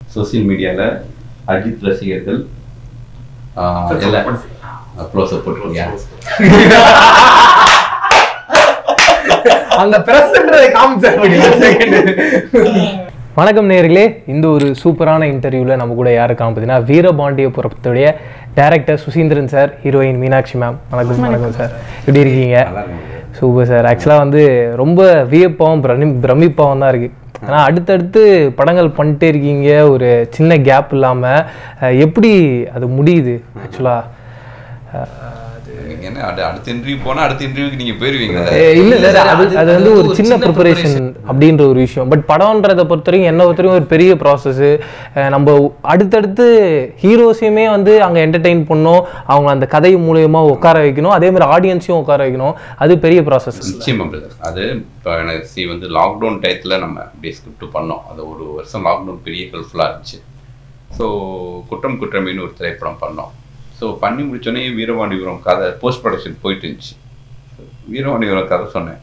Social மீடியாவில் அஜித் ரசிகர்கள் ஆஹ், எல்லாம் க்ளோஸ் அப் போட்டுருக்கியா அந்த பிரஸ்ன்றதை காமிச்சார் வணக்கம் நேர்களே இந்த ஒரு சூப்பரான இன்டர்வியூவில் நம்ம கூட யாரு காணும் பார்த்தீங்கன்னா வீரபாண்டியபுரத்துடைய director Suseenthiran sir heroine Meenakshi ma'am வணக்கம் வணக்கம் சார் எப்படி இருக்கீங்க சூப்பர் சார் ஆக்சுவலாக வந்து ரொம்ப வியப்பாகவும் பிரமி பிரமிப்பாகவும் தான் இருக்குது ஏன்னா அடுத்தடுத்து படங்கள் பண்ணிட்டே இருக்கீங்க ஒரு சின்ன கேப் இல்லாமல் எப்படி அது முடியுது ஆக்சுவலாக நீங்க என்ன அடு- அடுத்த இன்டர்வியூ போனா அடுத்த இன்டர்வியூக்கு நீங்க போயிருவீங்க இல்ல சார் அது அது வந்து ஒரு சின்ன ப்ரிப்பரேஷன் அப்படின்ற ஒரு விஷயம் பட் படம்ன்றதை பொறுத்த வரைக்கும் என்ன பொறுத்த வரைக்கும் ஒரு பெரிய ப்ராசஸ் நம்ம அடுத்தடுத்து ஹீரோஸையுமே வந்து அங்க என்டர்டெயின் பண்ணணும் அவங்க அந்த கதை மூலியமா உட்கார வைக்கணும் அதே மாதிரி ஆடியன்ஸையும் உட்கார வைக்கணும் அது பெரிய ப்ராசஸ் நிச்சயமா பிரதர் அது இப்போ எனக்கு சி வந்து லாக்டவுன் டயத்தில் நம்ம அப்படியே ஸ்கிரிப்ட் பண்ணோம் அது ஒரு வருஷம் லாக்டவுன் பெரிய ஹெல்ப்ஃபுல்லாக இருந்துச்சு ஸோ குற்றம் குற்றமின்னு ஒரு திரைப்படம் பண்ணோம் ஸோ பண்ணி முடிச்சோடனே வீரவாண்டிபுரம் கதை போஸ்ட் ப்ரொடக்ஷன் போயிட்டு இருந்துச்சு வீரவாண்டிபுரம் கதை சொன்னேன்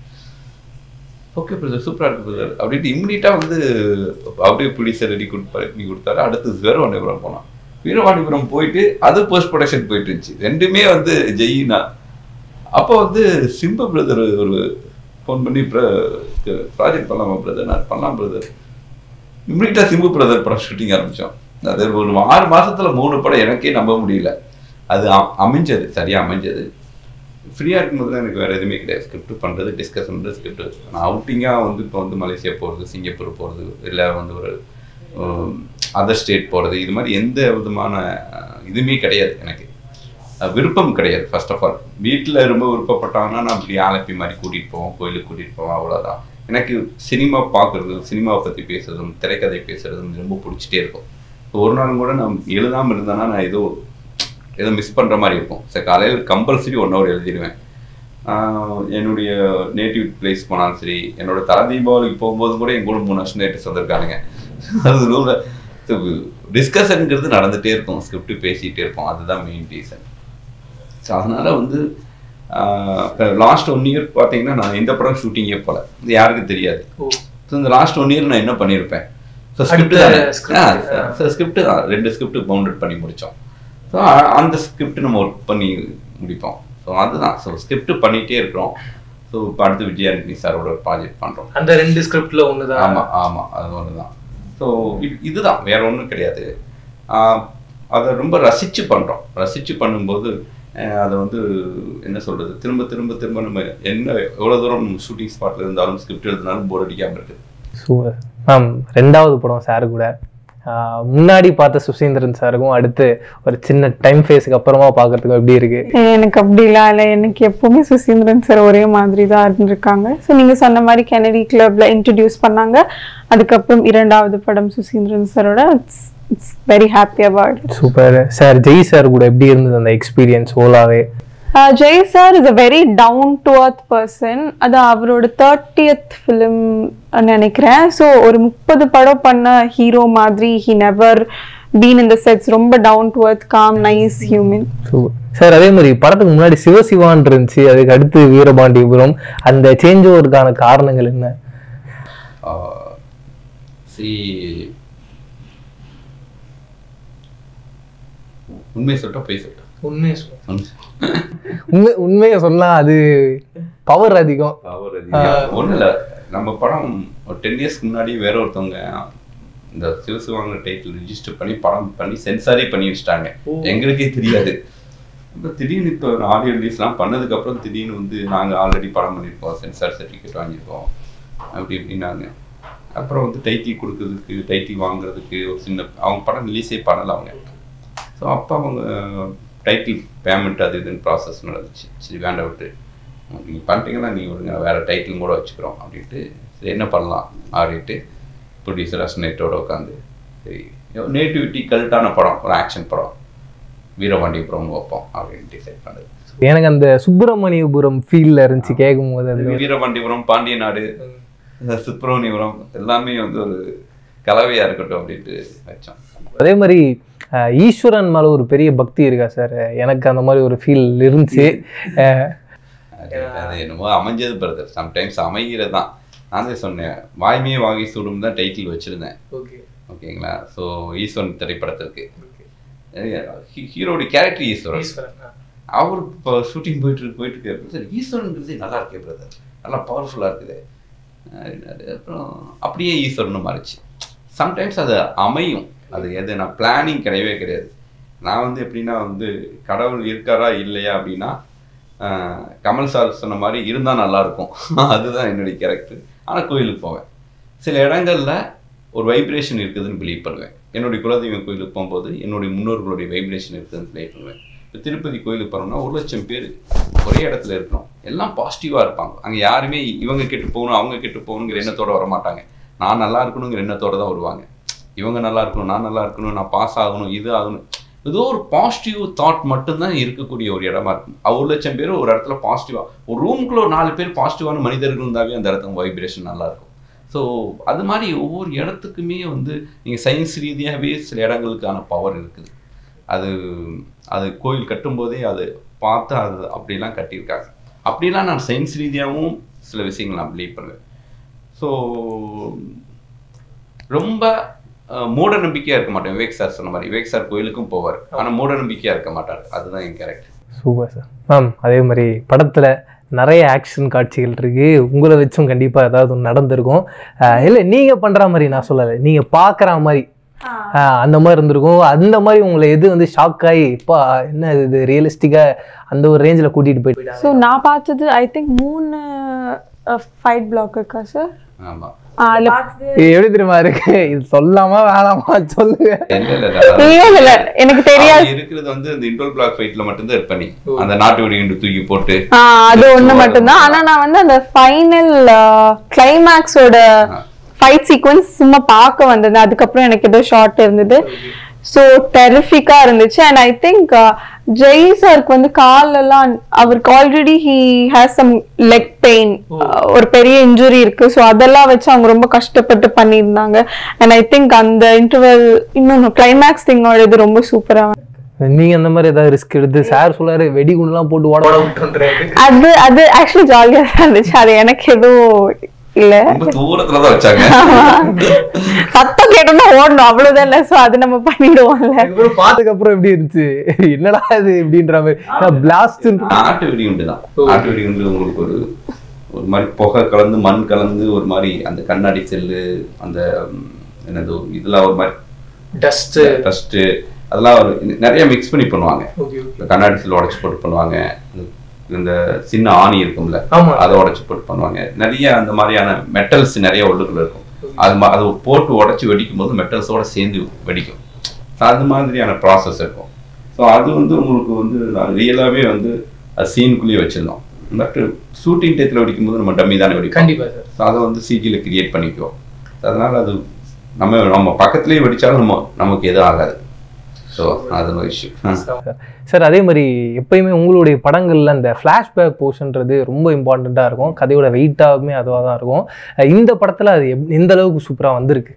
ஓகே பிரதர் சூப்பராக இருக்கு பிரதர் அப்படின்ட்டு இம்மிடியட்டாக வந்து அப்படியே ப்ரொடியூசர் ரெடி கொடுப்பாரு நீ கொடுத்தாரு அடுத்து வீரவாண்டிபுரம் போனோம் வீரவாண்டிபுரம் போயிட்டு அது போஸ்ட் ப்ரொடக்ஷன் போயிட்டு இருந்துச்சு ரெண்டுமே வந்து ஜெயினா அப்போ வந்து சிம்பு பிரதர் ஒரு ஃபோன் பண்ணி ப்ராஜெக்ட் பண்ணலாமா பிரதர் நான் பண்ணலாம் பிரதர் இம்மிடியட்டாக சிம்பு பிரதர் படம் ஷூட்டிங் ஆரம்பித்தோம் அது ஒரு ஆறு மாசத்துல மூணு படம் எனக்கே நம்ப முடியல அது அ- அமைஞ்சது சரியா அமைஞ்சது ஃப்ரீயாக இருக்கும்போது எனக்கு வேறு எதுவுமே கிடையாது ஸ்கிரிப்ட் பண்ணுறது டிஸ்கஸ் பண்ணுறது ஸ்கிரிப்ட் நான் அவுட்டிங்காக வந்து இப்போ வந்து மலேசியா போகிறது சிங்கப்பூர் போகிறது இல்லை வந்து ஒரு அதர் ஸ்டேட் போகிறது இது மாதிரி எந்த விதமான அஹ், இதுவுமே கிடையாது எனக்கு அஹ், விருப்பம் கிடையாது ஃபர்ஸ்ட் ஆஃப் ஆல் வீட்டில் ரொம்ப விருப்பப்பட்டாங்கன்னா நான் அப்படி ஆலப்பி மாதிரி கூட்டிகிட்டு போவோம் கோயிலுக்கு கூட்டிகிட்டு போவோம் அவ்வளோதான் எனக்கு சினிமா பார்க்குறது சினிமாவை பற்றி பேசுறதும் திரைக்கதை பேசுறதும் ரொம்ப பிடிச்சிட்டே இருக்கும் ஒரு நாள் கூட நான் எழுதாமல் இருந்தேன்னா நான் ஏதோ ஏதோ மிஸ் பண்ணுற மாதிரி இருக்கும் சரி காலையில் கம்பல்சரி ஒன் ஹவர் எழுதிடுவேன் ஆஹ் என்னுடைய நேட்டிவ் பிளேஸ் போனாலும் சரி என்னோட தலை தீபாவளிக்கு போகும்போது கூட என் கூட மூணு வருஷம் நேற்று வந்திருக்கானுங்க அது டிஸ்கஷனுங்கிறது நடந்துகிட்டே இருக்கும் ஸ்கிரிப்ட் பேசிகிட்டே இருப்போம் அதுதான் மெயின் ரீசன் ஸோ அதனால வந்து லாஸ்ட் ஒன் இயர் பார்த்தீங்கன்னா நான் எந்த படம் ஷூட்டிங்கே போல இது யாருக்கும் தெரியாது ஸோ இந்த லாஸ்ட் ஒன் இயர் நான் என்ன பண்ணியிருப்பேன் ஸோ ஸ்கிரிப்ட் தான் ஸோ ஸ்கிரிப்ட் தான் ரெண்டு ஸ்கிரிப்ட் பவுண்டட் பண்ணி முடித்தோம் ஸோ அந்த ஸ்கிரிப்ட் நம்ம ஒர்க் பண்ணி முடிப்போம் ஸோ அதுதான் ஸோ ஸ்கிரிப்ட் பண்ணிகிட்டே இருக்கிறோம் ஸோ இப்போ அடுத்து விஜயாண்டனி சாரோட ஒரு ப்ராஜெக்ட் பண்ணுறோம் அந்த ரெண்டு ஸ்கிரிப்ட்ல ஒண்ணுதான் ஆமாம் ஆமாம் அது ஒன்று தான் ஸோ இதுதான் வேற ஒன்றும் கிடையாது ஆஹ் அதை ரொம்ப ரசித்து பண்ணுறோம் ரசித்து பண்ணும்போது ஆஹ் அதை வந்து என்ன சொல்கிறது திரும்ப திரும்ப திரும்ப நம்ம என்ன எவ்வளோ தூரம் ஷூட்டிங் ஸ்பாட்டில் இருந்தாலும் ஸ்கிரிப்ட் எழுதினாலும் போர் அடிக்காமல் இருக்குது சூப்பர் மேம் ரெண்டாவது படம் சார் கூட ஆஹ் முன்னாடி பார்த்த சுசீந்திரன் சாருக்கும் அடுத்து ஒரு சின்ன டைம் ஃபேஸுக்கு அப்புறமா பார்க்கறதுக்கும் எப்படி இருக்கு எனக்கு அப்படிலாம் இல்லை எனக்கு எப்பவுமே சுசீந்திரன் சார் ஒரே மாதிரி தான் இருந்திருக்காங்க ஸோ நீங்க சொன்ன மாதிரி கெனடி கிளப்ல இன்ட்ரடியூஸ் பண்ணாங்க அதுக்கப்புறம் இரண்டாவது படம் சுசீந்திரன் சாரோட it's very happy award super sir Jai sir கூட எப்படி இருந்தது அந்த எக்ஸ்பீரியன்ஸ் ஓலாவே Jai sir is a very down to earth person அது அவரோட தேர்ட்டியத் ஃபிலிம் நினைக்கிறேன் ஸோ ஒரு முப்பது படம் பண்ண ஹீரோ மாதிரி ஹி நெவர் பீன் இந்த செட்ஸ் ரொம்ப down to earth calm nice human super sir அதே மாதிரி படத்துக்கு முன்னாடி சிவசிவான் இருந்துச்சு அதுக்கு அடுத்து வீரபாண்டியபுரம் அந்த சேஞ்ச் ஓவருக்கான காரணங்கள் என்ன சி உண்மையை சொல்லிட்டா போய் சொல்லிட்டா உண்மையை உண்மை உண்மையை சொன்னா அது பவர் அதிகம் அவர் ஒன்றும் இல்லை நம்ம படம் ஒரு டென் இயர்ஸ்க்கு முன்னாடி வேற ஒருத்தவங்க இந்த சிவசிவாங்க டைட்டில் ரிஜிஸ்டர் பண்ணி படம் பண்ணி சென்சாரே பண்ணி வச்சிட்டாங்க எங்களுக்கே தெரியாது இப்போ திடீர்னு இப்போ ஆடியோ ரிலீஸ்லாம் பண்ணதுக்கப்புறம் திடீர்னு வந்து நாங்கள் ஆல்ரெடி படம் பண்ணியிருக்கோம் சென்சார் சர்டிஃபிகேட் வாங்கியிருக்கோம் அப்படி இப்படின்னாங்க அப்புறம் வந்து டைட்டில் கொடுக்கறதுக்கு டைட்டில் வாங்குறதுக்கு ஒரு சின்ன அவங்க படம் ரிலீஸே பண்ணல அவங்க ஸோ அப்போ அவங்க டைட்டில் பேமெண்ட் அது இதுன்னு ப்ராசஸ் நடந்துச்சு சரி வேண்டாம் விட்டு நீங்கள் பண்ணிட்டீங்கன்னா நீங்கள் விடுங்க வேறு டைட்டிலும் கூட வச்சுக்கிறோம் அப்படின்ட்டு சரி என்ன பண்ணலாம் அப்படின்ட்டு ப்ரொடியூசர் அஸ்னேட்டோட உட்காந்து சரி நேட்டிவிட்டி கல்ட்டான படம் ஒரு ஆக்ஷன் படம் வீரபாண்டியபுரம் வைப்போம் அப்படின்னு டிசைட் பண்ணது எனக்கு அந்த சுப்பிரமணியபுரம் ஃபீல்ல இருந்துச்சு கேட்கும் போது அது வீரபாண்டியபுரம் பாண்டிய நாடு சுப்பிரமணியபுரம் எல்லாமே வந்து ஒரு கலவையாக இருக்கட்டும் அப்படின்ட்டு வச்சோம் அதே மாதிரி அஹ், ஈஸ்வரன் மேல ஒரு பெரிய பக்தி இருக்கா சார் எனக்கு அந்த மாதிரி ஒரு ஃபீல் இருந்துச்சு அஹ், அது அது என்னமோ அமைஞ்சது பிரதர் சம்டைம்ஸ் அமைகிறது தான் நான் தான் சொன்னேன் வாய்மையே வாகை சூடும் தான் டைட்டில் வச்சிருந்தேன் ஓகேங்களா ஸோ ஈஸ்வரன் திரைப்படத்திற்கு ஹீ- ஹீரோடைய கேரக்டர் ஈஸ்வரன் அவர் இப்போ ஷூட்டிங் போயிட்டு இருக்கு போயிட்டு இருக்கு சார் ஈஸ்வரனுங்கிறதே நல்லா இருக்கே பிரதர் நல்லா பவர்ஃபுல்லாக இருக்குது அப்படின்னாரு. அப்புறம் அப்படியே ஈஸ்வரன் மாறிச்சு சம்டைம்ஸ் அது அமையும் அது எது நான் பிளானிங் கிடையவே கிடையாது நான் வந்து எப்படின்னா வந்து கடவுள் இருக்காரா இல்லையா அப்படின்னா ஆஹ், கமல் சார் சொன்ன மாதிரி இருந்தால் நல்லா இருக்கும் அதுதான் என்னுடைய கேரக்டர் ஆனால் கோயிலுக்கு போவேன் சில இடங்கள்ல ஒரு வைப்ரேஷன் இருக்குதுன்னு பிலீவ் பண்ணுவேன் என்னுடைய குலதெய்வம் கோயிலுக்கு போகும்போது என்னுடைய முன்னோர்களுடைய வைப்ரேஷன் இருக்குதுன்னு பிலீவ் பண்ணுவேன் இப்போ திருப்பதி கோயிலுக்கு போனோம்னா ஒரு லட்சம் பேர் ஒரே இடத்துல இருக்கணும் எல்லாம் பாசிட்டிவாக இருப்பாங்க அங்கே யாருமே இவங்க கெட்டு போகணும் அவங்க கெட்டு போகணுங்கிற எண்ணத்தோட வர மாட்டாங்க நான் நல்லா இருக்கணுங்கிற எண்ணத்தோட தான் வருவாங்க இவங்க நல்லா இருக்கணும் நான் நல்லா இருக்கணும் நான் பாஸ் ஆகணும் இது ஆகணும் ஏதோ ஒரு பாசிட்டிவ் தாட் மட்டும்தான் இருக்கக்கூடிய ஒரு இடமா இருக்கும் அஹ் ஒரு லட்சம் பேர் ஒரு இடத்துல பாசிட்டிவா ஒரு ரூமுக்குள்ள ஒரு நாலு பேர் பாசிட்டிவான மனிதர்கள் இருந்தாவே அந்த இடத்துல வைப்ரேஷன் நல்லா இருக்கும் ஸோ அது மாதிரி ஒவ்வொரு இடத்துக்குமே வந்து நீங்கள் சயின்ஸ் ரீதியாகவே சில இடங்களுக்கான பவர் இருக்குது அது அது கோயில் கட்டும்போதே அது பார்த்து அது அப்படிலாம் கட்டியிருக்காங்க அப்படிலாம் நான் சயின்ஸ் ரீதியாகவும் சில விஷயங்கள் நான் பிலீவ் பண்ணுவேன் ஸோ ரொம்ப அஹ், மூட நம்பிக்கையா இருக்க மாட்டேன் விவேக் சார் சொன்ன மாதிரி விவேக் சார் கோயிலுக்கும் போவார் ஆனா மூட நம்பிக்கையா இருக்க மாட்டார் அதுதான் என் கேரக்டர் சூப்பர் சார் மேம் அதே மாதிரி படத்தில் நிறைய ஆக்ஷன் காட்சிகள் இருக்கு உங்களை வச்சும் கண்டிப்பாக ஏதாவது ஒன்று நடந்திருக்கும் இல்லை நீங்கள் பண்ணுற மாதிரி நான் சொல்லலை நீங்கள் பார்க்குற மாதிரி ஆஹ் அந்த மாதிரி இருந்திருக்கும் அந்த மாதிரி உங்களை எது வந்து ஷாக் ஆகி இப்போ என்ன இது ரியலிஸ்டிக்காக அந்த ஒரு ரேஞ்சில் கூட்டிகிட்டு போயிட்டு ஸோ நான் பார்த்தது ஐ திங்க் மூணு ஃபைட் பிளாக் இருக்கா சார் ஆமா இது எப்படி தெரியுமா இருக்கு இது சொல்லாமா வேணாமா சொல்லுங்க இல்ல இல்ல இல்ல இல்ல இல்ல எனக்கு தெரியாது அவன் இருக்கிறது வந்து இந்த இன்டோல் பிளாக் ஃபைட்ல மட்டும்தான் இருப்ப நீ அந்த நாட்டு வெடிகுண்டு தூக்கி போட்டு ஆஹ் அது ஒண்ணு மட்டும்தான் ஆனா நான் வந்து அந்த ஃபைனல் கிளைமேக்ஸோட ஃபைட் சீக்வன்ஸ் சும்மா பார்க்க வந்தது அதுக்கப்புறம் எனக்கு ஏதோ ஷார்ட் இருந்தது ஸோ டெரிஃபிக்கா இருந்துச்சு அண்ட் ஐ திங்க் ஜெய் சாருக்கு வந்து கால் எல்லாம் அவருக்கு already he has some leg pain ஒரு பெரிய இன்ஜுரி இருக்கு ஸோ அதெல்லாம் வச்சு அவங்க ரொம்ப கஷ்டப்பட்டு பண்ணியிருந்தாங்க அண்ட் ஐ திங்க் அந்த இன்டர்வல் இன்னொன்னு கிளைமேக்ஸ் திங்கோட இது ரொம்ப சூப்பரா நீங்க அந்த மாதிரி ஏதாவது ரிஸ்க் எடுத்து சார் சொல்றாரு வெடிகுண்டுலாம் போட்டு ஓட விட்டுன்றாரு அது அது ஆக்சுவலி ஜாலியா தான் இருந்துச்சு அது எனக்கு எதுவும் இல்ல ரொம்ப தூரத்துல தான் வச்சாங்க சத்தம் கேட்டோம்னா ஓடணும் அவ்வளவுதான் இல்ல சோ அது நம்ம பண்ணிடுவோம்ல அதுக்கப்புறம் பார்த்ததுக்கு அப்புறம் எப்படி இருந்துச்சு என்னடா இது இப்படின்ற மாதிரி பிளாஸ்ட் நாட்டு வெடிகுண்டு தான் நாட்டு வெடிகுண்டு உங்களுக்கு ஒரு ஒரு மாதிரி புகை கலந்து மண் கலந்து ஒரு மாதிரி அந்த கண்ணாடி செல்லு அந்த ம், என்னது இதெல்லாம் ஒரு மாதிரி டஸ்ட் டஸ்ட் அதெல்லாம் ஒரு நிறைய மிக்ஸ் பண்ணி பண்ணுவாங்க இந்த கண்ணாடி செல் உடச்சு போட்டு பண்ணுவாங்க இந்த- இந்த சின்ன ஆணி இருக்கும்ல ஆமா. அதை உடச்சு போட்டு பண்ணுவாங்க நிறைய அந்த மாதிரியான மெட்டல்ஸ் நிறைய உள்ளுக்குள்ள இருக்கும் அது மா- அதை போட்டு உடச்சு வெடிக்கும் போது மெட்டல்ஸோட சேர்ந்து வெடிக்கும் So அது மாதிரியான ப்ராசஸ் இருக்கும் ஸோ அது வந்து உங்களுக்கு வந்து ரியலாகவே வந்து அது சீனுக்குள்ளேயே வச்சிருந்தோம் பட் ஷூட்டிங் டயத்தில் வெடிக்கும் போது நம்ம டம்மி தானே வெடிக்கும் கண்டிப்பா சார் ஸோ அதை வந்து சிஜியில் கிரியேட் பண்ணிக்குவோம் So அதனால அது நம்ம நம்ம பக்கத்துலேயே வெடிச்சாலும் நம்ம நமக்கு எதுவும் ஆகாது ஸோ அது ஒரு இஷ்யூ சார் அதே மாதிரி எப்பயுமே உங்களுடைய படங்கள்ல அந்த ஃப்ளாஷ்பேக் போர்ஷன்றது ரொம்ப இம்பார்ட்டண்ட்டாக இருக்கும் கதையோட வெயிட்டாகவுமே அதுவாக தான் இருக்கும் அஹ் இந்த படத்துல அது எப்- எந்த அளவுக்கு சூப்பரா வந்திருக்கு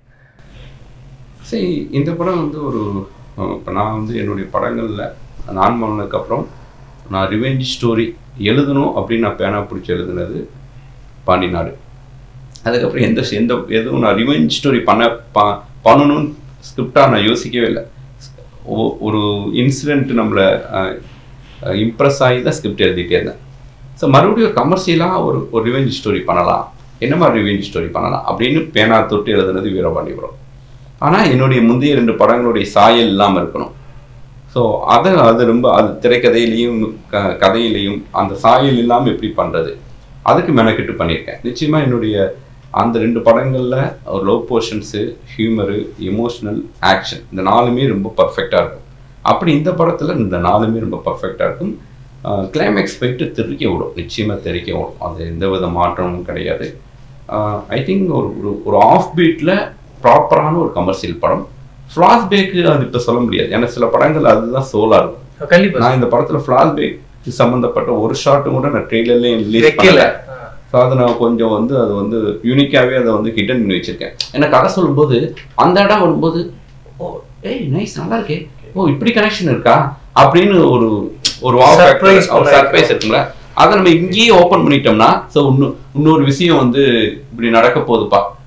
சரி இந்த படம் வந்து ஒரு இப்போ நான் வந்து என்னுடைய படங்களில் நான் பண்ணதுக்கு அப்புறம் நான் ரிவெஞ்ச் ஸ்டோரி எழுதணும் அப்படின்னு நான் பேனா பிடிச்சி எழுதுனது பாண்டி நாடு அதுக்கப்புறம் எந்த எந்த எதுவும் நான் ரிவெஞ்ச் ஸ்டோரி பண்ண ப பண்ணணும்னு ஸ்கிரிப்டாக நான் யோசிக்கவே இல்லை ஒ- ஒரு இன்சிடென்ட் நம்மளை இம்ப்ரெஸ் ஆகி தான் ஸ்கிரிப்ட் எழுதிட்டே இருந்தேன் ஸோ மறுபடியும் ஒரு கமர்ஷியலாக ஒரு ஒரு ரிவெஞ்ச் ஸ்டோரி பண்ணலாம் என்ன மாதிரி ரிவெஞ்ச் ஸ்டோரி பண்ணலாம் அப்படின்னு பேனா தொட்டு எழுதுனது வீரபாண்டிபுரம் ஆனால் என்னுடைய முந்தைய ரெண்டு படங்களுடைய சாயல் இல்லாமல் இருக்கணும் ஸோ அதை அது ரொம்ப அது திரைக்கதையிலையும் க கதையிலையும் அந்த சாயல் இல்லாமல் எப்படி பண்ணுறது அதுக்கு மெனக்கிட்டு பண்ணியிருக்கேன் நிச்சயமாக என்னுடைய அந்த ரெண்டு படங்களில் ஒரு love portions humour emotional action இந்த நாலுமே ரொம்ப பர்ஃபெக்டாக இருக்கும் அப்படி இந்த படத்தில் இந்த நாலுமே ரொம்ப பர்ஃபெக்டாக இருக்கும் கிளைமேக்ஸ் போயிட்டு தெறிக்க விடும் நிச்சயமாக தெறிக்க விடும் அது எந்த வித மாற்றமும் கிடையாது ஐ திங்க் ஒரு ஒரு- ஒரு ஆஃப் பீட்டில் ப்ராப்பரான ஒரு கமர்ஷியல் படம் ஃப்ளாஷ் பேக்கு அது இப்போ சொல்ல முடியாது ஏன்னா சில படங்கள் அதுதான் சோலாக இருக்கும் கண்டிப்பா நான் இந்த படத்துல ஃபிளாஷ் பேக் சம்மந்தப்பட்ட ஒரு ஷாட்டும் கூட நான் ட்ரெய்லர்லேயும் ரிலீஸ் பண்ணல ஸோ அதை நான் கொஞ்சம் வந்து அது வந்து யூனிக்காவே அதை வந்து ஹிடன் பண்ணி வச்சிருக்கேன் ஏன்னா கதை சொல்லும்போது அந்த இடம் வரும்போது ஓ ஏய் நைஸ் நல்லா இருக்கே ஓ இப்படி கனெக்ஷன் இருக்கா அப்படின்னு ஒரு ஒரு Surprise ஒரு சர்ப்ரைஸ் இருக்குங்களா அதை நம்ம இங்கேயே ஓப்பன் பண்ணிட்டோம்னா ஸோ இன்னும் இன்னொரு விஷயம் வந்து இப்படி நடக்க போகுதுப்பா